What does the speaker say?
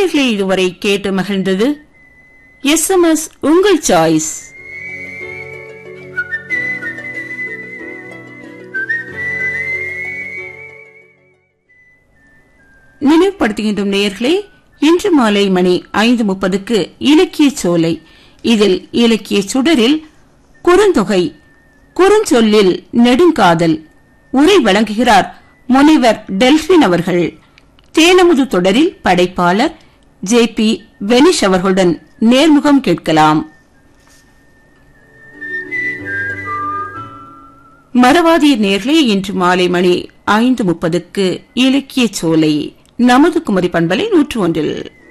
நேயர்களை இதுவரை கேட்டு மகிழ்ந்தது எஸ்எம்எஸ் உங்கள் சாய்ஸ் நினைவுபடுத்துகின்றோம் நேயர்களே இன்று மாலை மணி ஐந்து முப்பதுக்கு இலக்கிய சோலை இதில் இலக்கிய சுடரில் குறுந்தொகை குறுஞ்சொல்லில் நெடுங்காதல் உரை வழங்குகிறார் முனைவர் டெல்பின் அவர்கள் தேனமுது தொடரில் படைப்பாளர் ஜே பி வெனிஷ் அவர்களுடன் நேர்முகம் கேட்கலாம் மறவாதிய நேர்களே இன்று மாலை மணி ஐந்து முப்பதுக்கு இலக்கிய சோலை நமது குமரி பண்பலை நூற்று ஒன்றில்